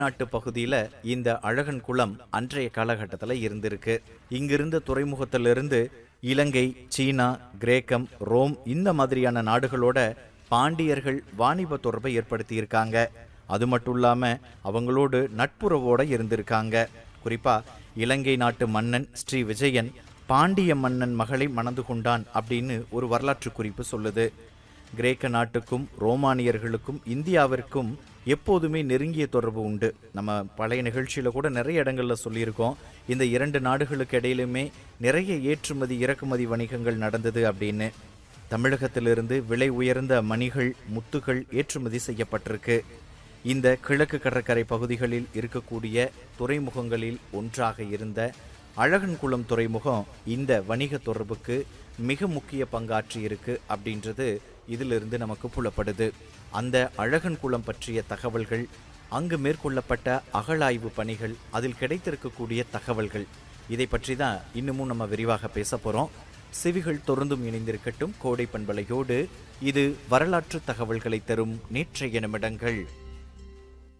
நாட்டு பகுதியில இந்த அழகன் குளம் அன்றைய காலகட்டத்தில் இருந்திருக்கு இங்கிருந்த துறைமுகத்திலிருந்து இலங்கை சீனா கிரேக்கம் ரோம் இந்த மாதிரியான நாடுகளோட பாண்டியர்கள் வாணிப தொடர்பை ஏற்படுத்தியிருக்காங்க அது மட்டும் இல்லாம அவங்களோடு நட்புறவோட இருந்திருக்காங்க குறிப்பா இலங்கை நாட்டு மன்னன் ஸ்ரீ விஜயன் பாண்டிய மன்னன் மகளை மணந்து கொண்டான் அப்படின்னு ஒரு வரலாற்று குறிப்பு சொல்லுது கிரேக்க நாட்டுக்கும் ரோமானியர்களுக்கும் இந்தியாவிற்கும் எப்போதுமே நெருங்கிய தொடர்பு உண்டு நம்ம பழைய நிகழ்ச்சியில கூட நிறைய இடங்கள்ல சொல்லியிருக்கோம் இந்த இரண்டு நாடுகளுக்கு இடையிலுமே நிறைய ஏற்றுமதி இறக்குமதி வணிகங்கள் நடந்தது அப்படின்னு தமிழகத்திலிருந்து விலை உயர்ந்த மணிகள் முத்துகள் ஏற்றுமதி செய்யப்பட்டிருக்கு இந்த கிழக்கு கடற்கரை பகுதிகளில் இருக்கக்கூடிய துறைமுகங்களில் ஒன்றாக இருந்த அழகன்குளம் துறைமுகம் இந்த வணிக தொடர்புக்கு மிக முக்கிய பங்காற்றி இருக்கு அப்படின்றது இதிலிருந்து நமக்கு புலப்படுது அந்த அழகன்குளம் பற்றிய தகவல்கள் அங்கு மேற்கொள்ளப்பட்ட அகழாய்வு பணிகள் அதில் கிடைத்திருக்கக்கூடிய தகவல்கள் இதை பற்றி தான் இன்னமும் நம்ம விரிவாக பேச போறோம் செவிகள் தொடர்ந்தும் இணைந்திருக்கட்டும் கோடை பண்பலையோடு இது வரலாற்று தகவல்களை தரும் நேற்றைய நிமிடங்கள்